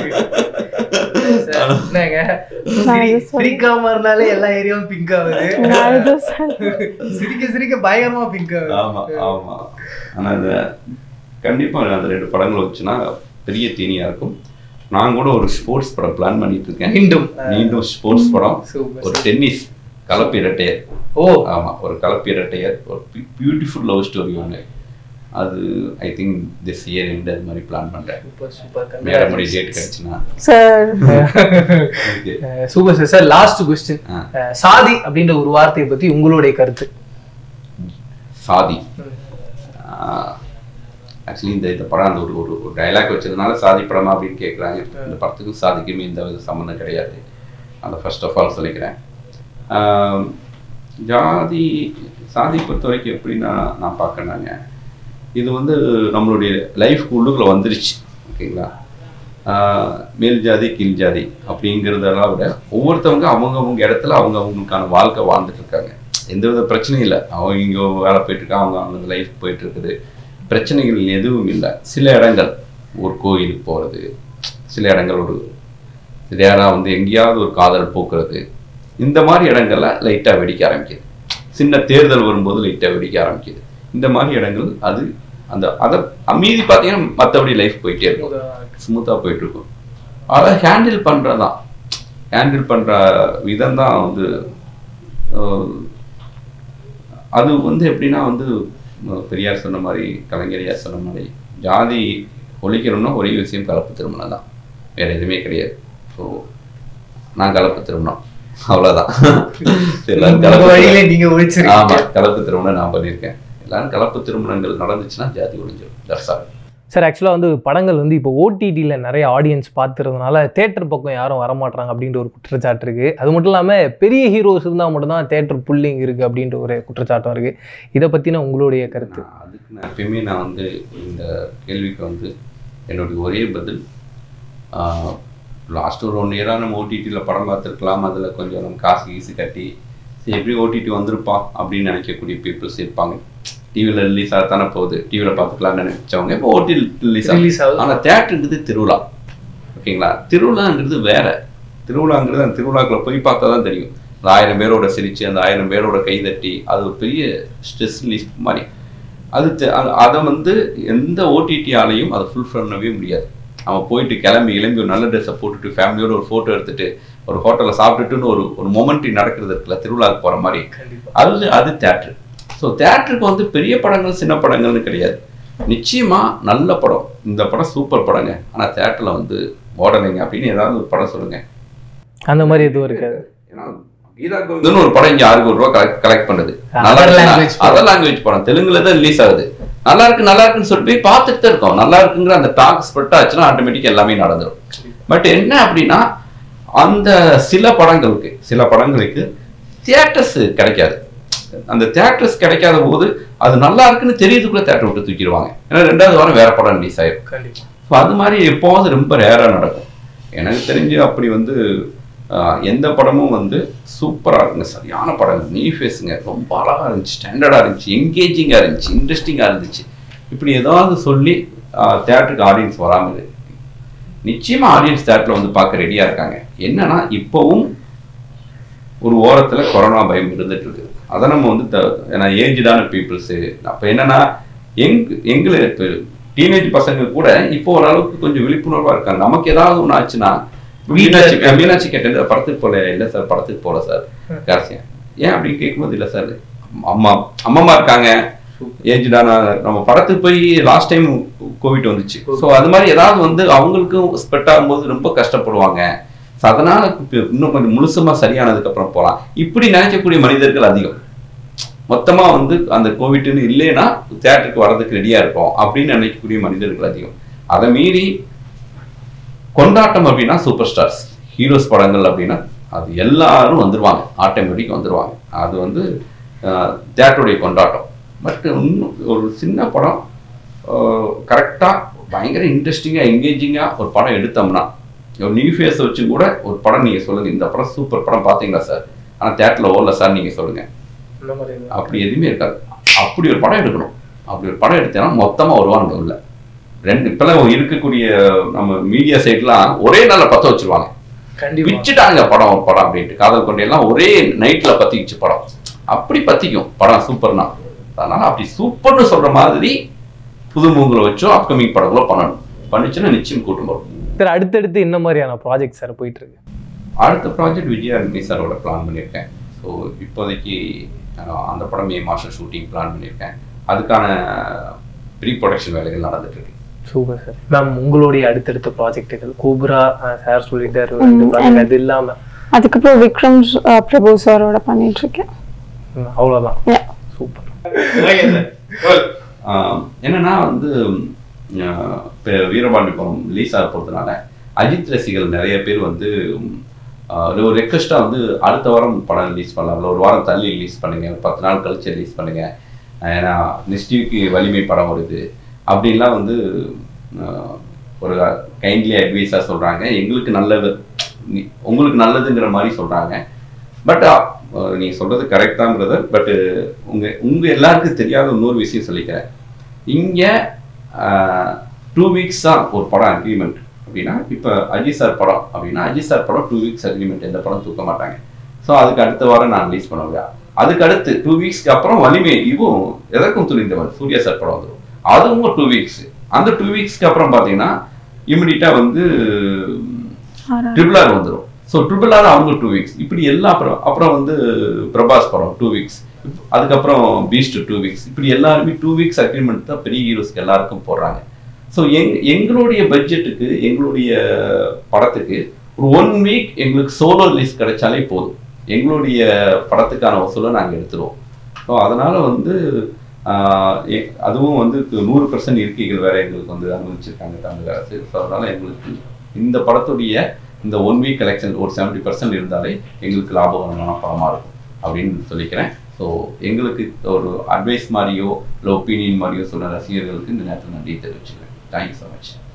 என்னங்க நான் இது சொல்ல- சிரிக்காம இருந்தாலே எல்லா ஏரியாவும் பிங்க் ஆகுது நான் இது சொல்ல- சிரிக்க சிரிக்க பயங்கரமா பிங்க் ஆகுது ஆமா ஆமா ஆனா இந்த கண்டிப்பா அந்த ரெண்டு படங்கள் வச்சுன்னா பெரிய தீனியா இருக்கும் நான் கூட ஒரு ஸ்போர்ட்ஸ் படம் பிளான் பண்ணிட்டு இருக்கேன் மீண்டும் மீண்டும் ஸ்போர்ட்ஸ் படம் சூப்பர் ஒரு டென்னிஸ் கலப்பு இரட்டையர் ஓ ஆமா ஒரு கலப்பு இரட்டையர் ஒரு பியூட்டிஃபுல் லவ் ஸ்டோரி ஒன்று அது I think this year end அது மாதிரி பிளான் பண்றேன் சூப்பர் சூப்பர் மேடமுடைய டேட் கிடைச்சுன்னா sir okay super sir sir last question ஆ. சாதி அப்படின்ற ஒரு வார்த்தையை பத்தி உங்களுடைய கருத்து சாதி ஆக்சுவலி இந்த இந்த படம் அந்த ஒரு ஒரு ஒரு டைலாக் வச்சதுனால சாதி படமா அப்படின்னு கேட்குறாங்க இந்த படத்துக்கும் சாதிக்குமே எந்த வித சம்மந்தம் கிடையாது அந்த ஃபர்ஸ்ட் ஆஃப் ஆல் சொல்லிக்கிறேன் ஆஹ் ஜாதி சாதி பொறுத்த வரைக்கும் எப்படின்னா நான் பார்க்கறாங்க இது வந்து நம்மளுடைய லைஃப் உள்ளுக்குள்ள வந்துருச்சு ஓகேங்களா ஆஹ் மேல் ஜாதி கீழ் ஜாதி அப்படிங்கிறதெல்லாம் விட ஒவ்வொருத்தவங்க அவங்கவங்க இடத்துல அவங்க அவங்களுக்கான வாழ்க்கை வாழ்ந்துட்டு இருக்காங்க எந்த வித பிரச்சனையும் இல்லை அவங்க இங்கே வேலை போயிட்டு இருக்காங்க அவங்க அவங்க லைஃப் போயிட்டு இருக்குது பிரச்சனைகள் எதுவும் இல்லை சில இடங்கள் ஒரு கோயிலுக்கு போகிறது சில இடங்கள் ஒரு ரேராக வந்து எங்கேயாவது ஒரு காதல் போக்குறது இந்த மாதிரி இடங்கள்ல லைட்டாக வெடிக்க ஆரம்பிக்குது சின்ன தேர்தல் வரும்போது லைட்டாக வெடிக்க ஆரம்பிக்குது இந்த மாதிரி இடங்கள் அது அந்த அதை மீதி பார்த்தீங்கன்னா மற்றபடி லைஃப் போயிட்டே இருக்கும் ஸ்மூத்தாக போயிட்டு இருக்கும் அதை ஹேண்டில் பண்ணுறதான் ஹேண்டில் பண்ணுற விதம் தான் வந்து அஹ், அது வந்து எப்படின்னா வந்து அஹ், பெரியார் சொன்ன மாதிரி கலைஞரியார் சொன்ன மாதிரி ஜாதி ஒழிக்கணும்னா ஒரே விஷயம் கலப்பு திருமணம் தான் வேற எதுவுமே கிடையாது ஸோ நான் கலப்பு திருமணம் அவ்வளோதான் எல்லாரும் உங்க கலப்பு வழியில நீங்க ஒழிச்சிருக்கீங்க. ஆமா கலப்பு திருமணம் நான் பண்ணியிருக்கேன் எல்லாரும் கலப்பு திருமணங்கள் நடந்துச்சுன்னா ஜாதி ஒழிஞ்சிடும் தட்ஸ் ஆல் சார் ஆக்சுவலாக வந்து படங்கள் வந்து இப்போ ஓடிடியில் நிறைய ஆடியன்ஸ் பார்த்துறதுனால தேட்டர் பக்கம் யாரும் வரமாட்டாங்க அப்படின்ற ஒரு குற்றச்சாட்டு இருக்குது அது மட்டும் இல்லாமல் பெரிய ஹீரோஸ் இருந்தால் மட்டும்தான் தேட்டர் புல்லிங் இருக்குது அப்படின்ற ஒரு குற்றச்சாட்டம் இருக்குது இதை பற்றின உங்களுடைய கருத்து நான் அதுக்கு நான் எப்பயுமே நான் வந்து இந்த கேள்விக்கு வந்து என்னுடைய ஒரே பதில் லாஸ்ட் ஒரு ஒன் இயராக நம்ம ஓடிடியில் படம் பார்த்துருக்கலாம் அதில் கொஞ்சம் நம்ம காசு கீசு கட்டி சரி எப்படி ஓடிடி வந்திருப்பான் அப்படின்னு நினைக்கக்கூடிய பீப்புள்ஸ் இருப்பாங்க டிவியில் ரிலீஸ் ஆகத்தானே போகுது டிவியில் பார்த்துக்கலாம்னு நினைச்சவங்க இப்போ ஓடிடி ரிலீஸ் Release ஆகுது. ஆகுது ஆனால் தேட்டருங்கிறது திருவிழா ஓகேங்களா திருவிழாங்கிறது வேற திருவிழாங்கிறது அந்த திருவிழாக்குள்ள போய் பார்த்தா தான் தெரியும் அந்த ஆயிரம் பேரோட சிரிச்சு அந்த ஆயிரம் பேரோட கைதட்டி அது ஒரு பெரிய ஸ்ட்ரெஸ் ரிலீஸ் மாதிரி அது தெ- அது- அதை வந்து எந்த ஓடிடியாலையும் அதை ஃபுல் பண்ணவே முடியாது அவன் போயிட்டு கிளம்பி கிளம்பி ஒரு நல்ல ட்ரெஸ்ஸை போட்டுட்டு ஃபேமிலியோட ஒரு ஃபோட்டோ எடுத்துட்டு ஒரு ஹோட்டலில் சாப்பிட்டுட்டுன்னு ஒரு ஒரு மொமெண்ட்ரி நடக்கிறது இருக்குல்ல திருவிழாவுக்கு போகிற மாதிரி அது அது தேட்ரு ஸோ தேட்டருக்கு வந்து பெரிய படங்கள் சின்ன படங்கள்னு கிடையாது நிச்சயமா நல்ல படம் இந்த படம் சூப்பர் படங்க ஆனால் தேட்டரில் வந்து ஓடலைங்க அப்படின்னு ஏதாவது ஒரு படம் சொல்லுங்க அந்த மாதிரி எதுவும் இருக்காது ஏன்னா கீதா கோவிந்தன் ஒரு படம் இங்க ஆறு கோடி ரூபா கலெக்ட் கலெக்ட் பண்ணுது Other language படம். அதர் லாங்குவேஜ் படம் தெலுங்குல தான் ரிலீஸ் ஆகுது நல்லா இருக்கு நல்லா இருக்குன்னு சொல்லிட்டு போய் பார்த்துட்டு தான் இருக்கோம் நல்லா இருக்குங்கிற அந்த டாக் ஸ்ப்ரெட் ஆச்சுன்னா ஆட்டோமேட்டிக்கா எல்லாமே நடந்துரும் பட் என்ன அப்படின்னா அந்த சில படங்களுக்கு சில படங்களுக்கு தியேட்டர்ஸ் கிடைக்காது அந்த தியேட்டர்ஸ் கிடைக்காத போது அது நல்லா இருக்குன்னு தெரியுதுக்குள்ள தியேட்டர் விட்டு தூக்கிடுவாங்க ஏன்னா ரெண்டாவது வாரம் வேற படம் ரிலீஸ் ஆயிரும் ஸோ அது மாதிரி எப்போவாது ரொம்ப ரேராக நடக்கும் எனக்கு தெரிஞ்சு அப்படி வந்து ஆஹ், எந்த படமும் வந்து சூப்பராக இருக்குங்க சரியான படம் நீ ஃபேஸுங்க ரொம்ப அழகாக இருந்துச்சு ஸ்டாண்டர்டாக இருந்துச்சு என்கேஜிங்காக இருந்துச்சு இன்ட்ரெஸ்டிங்காக இருந்துச்சு இப்படி ஏதாவது சொல்லி தேட்டருக்கு ஆடியன்ஸ் வராமல் இருக்கு நிச்சயமாக ஆடியன்ஸ் தேட்டரில் வந்து பார்க்க ரெடியாக இருக்காங்க என்னன்னா இப்போவும் ஒரு ஓரத்தில் கொரோனா பயம் இருந்துட்டு இருக்குது அதை நம்ம வந்து த- ஏன்னா ஏஜ்டான பீப்புள்ஸு அப்போ என்னன்னா எங் எங்களை இப்போ டீனேஜ் பசங்க கூட இப்போ ஓரளவுக்கு கொஞ்சம் விழிப்புணர்வாக இருக்காங்க நமக்கு ஏதாவது ஒன்று ஆச்சுன்னா மீனாட்சி அஹ் மீனாட்சி கேட்டது படத்துக்கு போகல இல்லை சார் படத்துக்கு போகல சார் காசியா ஏன் அப்படின்னு கேட்கும்போது இல்லை சார் அம்மா அம்மம்மா இருக்காங்க ஏஜ்டான நம்ம படத்துக்கு போய் லாஸ்ட் டைம் கோவிட் வந்துச்சு ஸோ அது மாதிரி ஏதாவது வந்து அவங்களுக்கும் ஸ்ப்ரெட் ஆகும்போது ரொம்ப கஷ்டப்படுவாங்க So அதனால இப்ப இன்னும் கொஞ்சம் முழுசுமா சரியானதுக்கு அப்புறம் போகலாம் இப்படி நினைக்கக்கூடிய மனிதர்கள் அதிகம் மொத்தமா வந்து அந்த கோவிட்னு இல்லைன்னா தேட்டருக்கு வர்றதுக்கு ரெடியா இருப்போம் அப்படின்னு நினைக்கக்கூடிய மனிதர்கள் அதிகம் அதை மீறி கொண்டாட்டம் அப்படின்னா சூப்பர் ஸ்டார்ஸ் ஹீரோஸ் படங்கள் அப்படின்னா அது எல்லாரும் வந்துருவாங்க ஆட்டோமேட்டிக் வந்துருவாங்க அது வந்து தேட்டருடைய கொண்டாட்டம் பட் இன்னும் ஒரு சின்ன படம் கரெக்டாக பயங்கர இன்ட்ரெஸ்டிங்காக என்கேஜிங்காக ஒரு படம் எடுத்தோம்னா ஒரு நியூ ஃபேஸ் வச்சு கூட ஒரு படம் நீங்கள் சொல்லுங்கள் இந்த படம் சூப்பர் படம் பார்த்தீங்களா சார் ஆனால் தேட்டரில் ஓடல சார் நீங்கள் சொல்லுங்கள் அந்த மாதிரி எதுவும் அப்படி எதுவுமே இருக்காது அப்படி ஒரு படம் எடுக்கணும் அப்படி ஒரு படம் எடுத்தேன்னா மொத்தமா வருவானுங்க உள்ள ரெண்டு இப்பெல்லாம் இருக்கக்கூடிய நம்ம மீடியா சைட்லாம் ஒரே நாள்ல பத்த வச்சிருவாங்க கண்டிப்பா பிச்சுட்டாங்க படம் ஒரு படம் அப்படின்ட்டு காதல் கொண்டே எல்லாம் ஒரே நைட்ல பத்திக்கிச்சு படம் அப்படி பத்திக்கும் படம் சூப்பர்னா அதனால அப்படி சூப்பர்னு சொல்ற மாதிரி புது மூங்களை வச்சோ அப்கமிங் படங்களோ பண்ணணும் பண்ணிச்சுன்னா நிச்சயம் கூட்டம் வரும் சார் அடுத்தடுத்து என்ன மாதிரியான ப்ராஜெக்ட் சார் போயிட்டு இருக்கு அடுத்த ப்ராஜெக்ட் விஜயா ரங்கி சாரோட பிளான் பண்ணியிருக்கேன் ஸோ இப்போதைக்கு அஹ், அந்த படம் மே மாதம் ஷூட்டிங் பிளான் பண்ணியிருக்கேன் அதுக்கான ப்ரீ ப்ரொடக்ஷன் வேலைகள் நடந்துட்டு இருக்கு சூப்பர் சார் மேம் உங்களுடைய அடுத்தடுத்த ப்ராஜெக்ட்டுகள் கூப்ரா சார் சொல்லிட்டாரு ம், இந்த project அது இல்லாம அதுக்கப்புறம் விக்ரம் அஹ், பிரபு சாரோட பண்ணிட்டு இருக்கேன் ம், அவ்வளவுதான் Yeah. சூப்பர் ஆஹ் என்னன்னா வந்து ஆஹ் இப்ப வீரபாண்டிபுரம் ரிலீஸ் ஆக போகிறதுனால அஜித் ரசிகர்கள் நிறைய பேர் வந்து ஆஹ் ஒரு ரெக்வஸ்ட்டாக வந்து அடுத்த வாரம் படம் ரிலீஸ் பண்ணலாம் இல்ல ஒரு வாரம் தள்ளி ரிலீஸ் பண்ணுங்க ஒரு பத்து நாள் கழிச்சு ரிலீஸ் பண்ணுங்க ஏன்னா நெக்ஸ்ட் வீக்கு வலிமை படம் வருது அப்படின்லாம் வந்து ஆஹ் ஒரு கைண்ட்லி அட்வைஸாக சொல்கிறாங்க எங்களுக்கு நல்லது நீ- உங்களுக்கு நல்லதுங்கிற மாதிரி சொல்கிறாங்க பட் நீங்க சொல்றது கரெக்ட் தான் பிரதர் பட் உங்க உங்க எல்லாருக்கும் தெரியாத இன்னொரு விஷயம் சொல்லிக்கிறேன் இங்க டூ வீக்ஸ் தான் ஒரு படம் அக்ரிமெண்ட் அப்படின்னா இப்போ அஜித் சார் படம் அப்படின்னா அஜித் சார் படம் டூ வீக்ஸ் அக்ரிமெண்ட் எந்த படம் தூக்க மாட்டாங்க ஸோ அதுக்கு அடுத்த வாரம் நான் ரிலீஸ் பண்ணுவேன் அதுக்கு அடுத்து டூ வீக்ஸ்க்கு அப்புறம் வலிமை இதுவும் எதற்கும் துணிந்தவன் சூர்யா சார் படம் வந்துடும் அதுவும் டூ வீக்ஸ் அந்த டூ வீக்ஸ்க்கு அப்புறம் பார்த்தீங்கன்னா இமிடியட்டாக வந்து ட்ரிபிள் ஆர் வந்துடும் ஸோ ட்ரிபிள் ஆர் அவங்க டூ வீக்ஸ் இப்படி எல்லாம் அப்புறம் அப்புறம் வந்து பிரபாஸ் படம் டூ வீக்ஸ் அதுக்கப்புறம் பீஸ்ட் டூ வீக்ஸ் இப்படி எல்லாருமே டூ வீக்ஸ் அக்ரிமெண்ட் தான் பெரிய ஹீரோஸ்க்கு எல்லாருக்கும் போடுறாங்க ஸோ எங் எங்களுடைய பட்ஜெட்டுக்கு எங்களுடைய படத்துக்கு ஒரு ஒன் வீக் எங்களுக்கு சோலோ ரிலீஸ் கிடைச்சாலே போதும் எங்களுடைய படத்துக்கான வசூலை நாங்கள் எடுத்துருவோம் ஸோ அதனால வந்து ஆஹ் எ- அதுவும் வந்து கு- நூறு பர்சன்ட் இருக்கைகள் வேற எங்களுக்கு வந்து அனுமதிச்சிருக்காங்க தமிழக அரசு ஸோ அதனால எங்களுக்கு இந்த படத்துடைய இந்த ஒன் வீக் கலெக்ஷன் ஒரு செவன்ட்டி பர்சன்ட் இருந்தாலே எங்களுக்கு லாபகரமான படமாக இருக்கும் அப்படின்னு சொல்லிக்கிறேன் ஸோ எங்களுக்கு ஒரு அட்வைஸ் மாதிரியோ இல்லை ஒப்பீனியன் மாதிரியோ சொன்ன ரசிகர்களுக்கு இந்த நேரத்தில் நன்றி தெரிவிச்சுக்கிறேன் தேங்க்யூ ஸோ மச்